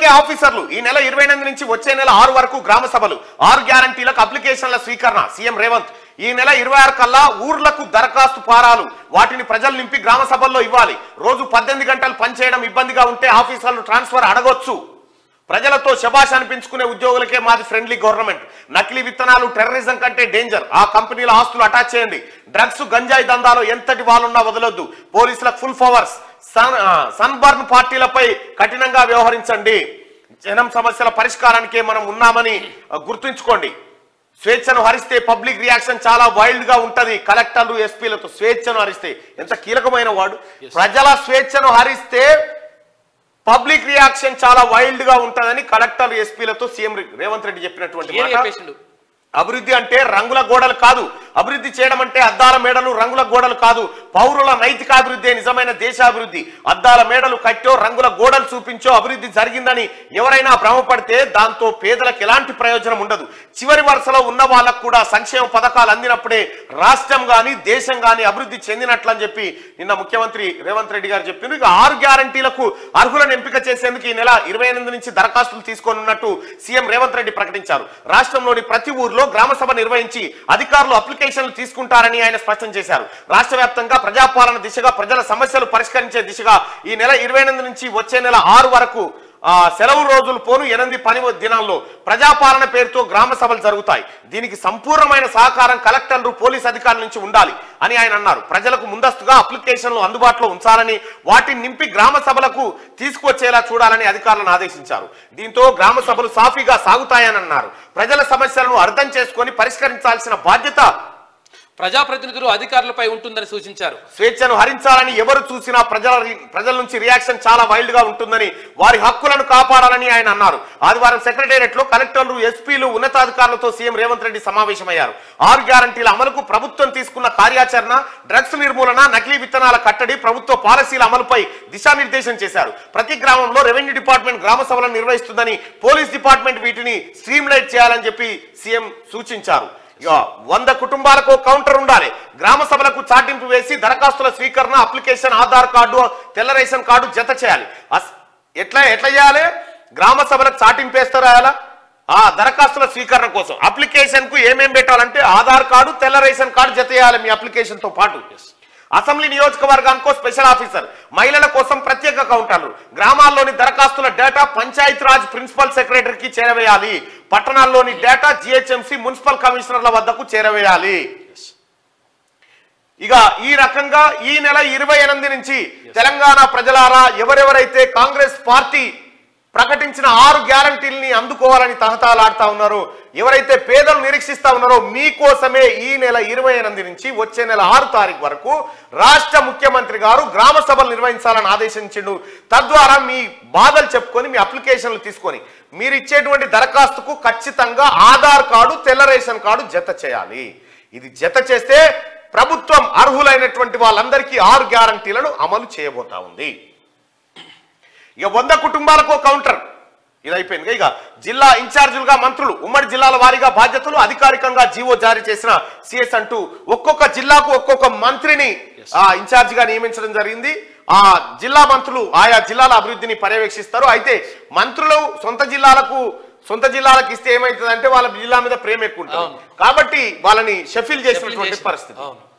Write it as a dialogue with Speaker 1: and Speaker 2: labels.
Speaker 1: ఇప్పటికే ఆఫీసర్లు ఈ నెల ఇరవై ఎనిమిది నుంచి వచ్చే నెల ఆరు వరకు గ్రామ సభలు ఆరు గ్యారంటీలకు అప్లికేషన్ల స్వీకరణ సీఎం రేవంత్ ఈ నెల ఇరవై ఆరు కల్లా ఊర్లకు దరఖాస్తు పారాలు వాటిని ప్రజలు నింపి గ్రామ సభల్లో ఇవ్వాలి రోజు పద్దెనిమిది గంటలు పనిచేయడం ఇబ్బందిగా ఉంటే ఆఫీసర్లు ట్రాన్స్ఫర్ అడగొచ్చు ప్రజలతో శబాష్ అనిపించుకునే ఉద్యోగులకే మాది ఫ్రెండ్లీ గవర్నమెంట్ నకిలీ విత్తనాలు టెర్రరిజం కంటే డేంజర్ ఆ కంపెనీల ఆస్తులు అటాచ్ చేయండి డ్రగ్స్ గంజాయి దందాలో ఎంతటి వాళ్ళున్నా వదలొద్దు పోలీసులకు ఫుల్ పవర్స్ సన్ సన్బర్న్ పార్టీలపై కఠినంగా వ్యవహరించండి జనం సమస్యల పరిష్కారానికే మనం ఉన్నామని ఆ, గుర్తుంచుకోండి స్వేచ్ఛను హరిస్తే పబ్లిక్ రియాక్షన్ చాలా వైల్డ్ గా ఉంటది కలెక్టర్లు ఎస్పీలతో స్వేచ్ఛను హరిస్తే ఎంత కీలకమైన వాడు ప్రజల స్వేచ్ఛను హరిస్తే పబ్లిక్ రియాక్షన్ చాలా వైల్డ్ గా ఉంటదని కలెక్టర్ ఎస్పీలతో సీఎం రేవంత్ రెడ్డి చెప్పినటువంటి
Speaker 2: ఏం
Speaker 1: మాట
Speaker 2: చెప్పేసిండు
Speaker 1: అభివృద్ధి అంటే రంగుల గోడలు కాదు అభివృద్ధి చేయడం అంటే అద్దాల మేడలు రంగుల గోడలు కాదు పౌరుల నైతికాభివృద్ధి నిజమైన దేశాభివృద్ధి అద్దాల మేడలు కట్టో రంగుల గోడలు చూపించో అభివృద్ధి జరిగిందని ఎవరైనా భ్రమపడితే దాంతో పేదలకు ఎలాంటి ప్రయోజనం ఉండదు చివరి వరుసలో ఉన్న వాళ్ళకు కూడా సంక్షేమ పథకాలు అందినప్పుడే రాష్ట్రం గాని దేశం గాని అభివృద్ధి చెందినట్లని చెప్పి నిన్న ముఖ్యమంత్రి రేవంత్ రెడ్డి గారు చెప్పిండ్రు ఇక ఆరు గ్యారంటీలకు అర్హులను ఎంపిక చేసేందుకు ఈ నెల ఇరవై ఎనిమిది నుంచి దరఖాస్తులు తీసుకోనున్నట్టు సీఎం రేవంత్ రెడ్డి ప్రకటించారు రాష్ట్రంలోని ప్రతి ఊర్లో గ్రామ సభ నిర్వహించి అధికారులు అప్లికేషన్లు తీసుకుంటారని ఆయన స్పష్టం చేశారు రాష్ట్ర వ్యాప్తంగా ప్రజాపాలన దిశగా ప్రజల సమస్యలు పరిష్కరించే దిశగా ఈ నెల ఇరవై ఎనిమిది నుంచి వచ్చే నెల ఆరు వరకు ఆ, సెలవు రోజులు పోను ఎనిమిది పని దినాల్లో ప్రజాపాలన పేరుతో గ్రామ సభలు జరుగుతాయి దీనికి సంపూర్ణమైన సహకారం కలెక్టర్లు పోలీస్ అధికారుల నుంచి ఉండాలి అని ఆయన అన్నారు ప్రజలకు ముందస్తుగా అప్లికేషన్లు అందుబాటులో ఉంచాలని వాటిని నింపి గ్రామ సభలకు తీసుకువచ్చేలా చూడాలని అధికారులను ఆదేశించారు దీంతో గ్రామ సభలు సాఫీగా సాగుతాయని అన్నారు ప్రజల సమస్యలను అర్థం చేసుకొని పరిష్కరించాల్సిన బాధ్యత
Speaker 2: ప్రజాప్రతినిధులు అధికారులపై ఉంటుందని సూచించారు
Speaker 1: స్వేచ్ఛను హరించాలని ఎవరు చూసినా ప్రజల ప్రజల నుంచి రియాక్షన్ చాలా వైల్డ్ గా ఉంటుందని వారి హక్కులను కాపాడాలని ఆయన అన్నారు ఆదివారం సెక్రటేరియట్ లో కలెక్టర్లు ఎస్పీలు ఉన్నతాధికారులతో సీఎం రేవంత్ రెడ్డి సమావేశమయ్యారు ఆరు గ్యారంటీల అమలుకు ప్రభుత్వం తీసుకున్న కార్యాచరణ డ్రగ్స్ నిర్మూలన నకిలీ విత్తనాల కట్టడి ప్రభుత్వ పాలసీల అమలుపై దిశానిర్దేశం చేశారు ప్రతి గ్రామంలో రెవెన్యూ డిపార్ట్మెంట్ గ్రామ సభలను నిర్వహిస్తుందని పోలీస్ డిపార్ట్మెంట్ వీటిని స్ట్రీమ్ లైట్ చేయాలని చెప్పి సీఎం సూచించారు ఇక వంద కుటుంబాలకు కౌంటర్ ఉండాలి గ్రామ సభలకు చాటింపు వేసి దరఖాస్తుల స్వీకరణ అప్లికేషన్ ఆధార్ కార్డు తెల్ల రేషన్ కార్డు జత చేయాలి అస్- ఎట్లా ఎట్లా చేయాలి గ్రామ సభలకు చాటింపు వేస్తారా ఎలా? ఆ దరఖాస్తుల స్వీకరణ కోసం అప్లికేషన్ కు ఏమేం పెట్టాలంటే ఆధార్ కార్డు తెల్ల రేషన్ కార్డు జత చేయాలి మీ అప్లికేషన్ తో పాటు అసెంబ్లీ నియోజకవర్గానికో స్పెషల్ ఆఫీసర్ మహిళల కోసం ప్రత్యేక కౌంటర్లు గ్రామాల్లోని దరఖాస్తుల డేటా పంచాయత్ రాజ్ ప్రిన్సిపల్ సెక్రటరీకి చేరవేయాలి పట్టణాల్లోని డేటా జిహెచ్ఎంసి మున్సిపల్ కమిషనర్ల వద్దకు చేరవేయాలి ఇక ఈ రకంగా ఈ నెల ఇరవై ఎనిమిది నుంచి తెలంగాణ ప్రజలారా ఎవరెవరైతే కాంగ్రెస్ పార్టీ ప్రకటించిన ఆరు గ్యారంటీల్ని అందుకోవాలని తహతాలాడుతా ఉన్నారో ఎవరైతే పేదలు నిరీక్షిస్తా ఉన్నారో మీకోసమే ఈ నెల ఇరవై ఎనిమిది నుంచి వచ్చే నెల ఆరు తారీఖు వరకు రాష్ట్ర ముఖ్యమంత్రి గారు గ్రామ సభలు నిర్వహించాలని ఆదేశించిండు తద్వారా మీ బాధలు చెప్పుకొని మీ అప్లికేషన్లు తీసుకొని మీరు ఇచ్చేటువంటి దరఖాస్తుకు ఖచ్చితంగా ఆధార్ కార్డు తెల్ల రేషన్ కార్డు జత చేయాలి ఇది జత చేస్తే ప్రభుత్వం అర్హులైనటువంటి వాళ్ళందరికీ ఆరు గ్యారంటీలను అమలు చేయబోతా ఉంది ఇక వంద కుటుంబాలకు కౌంటర్ ఇది అయిపోయింది ఇక జిల్లా ఇన్ఛార్జీలుగా మంత్రులు ఉమ్మడి జిల్లాల వారీగా బాధ్యతలు అధికారికంగా జీవో జారీ చేసిన సిఎస్ అంటూ ఒక్కొక్క జిల్లాకు ఒక్కొక్క మంత్రిని ఆ ఇన్ఛార్జిగా నియమించడం జరిగింది ఆ జిల్లా మంత్రులు ఆయా జిల్లాల అభివృద్ధిని పర్యవేక్షిస్తారు అయితే మంత్రులు సొంత జిల్లాలకు సొంత జిల్లాలకు ఇస్తే ఏమైతుందంటే వాళ్ళ జిల్లా మీద ప్రేమ ఎక్కువ ఉంటుంది
Speaker 2: అవును.
Speaker 1: కాబట్టి వాళ్ళని షఫిల్ చేసినటువంటి
Speaker 2: చేసిన-
Speaker 1: పరిస్థితి
Speaker 2: అవును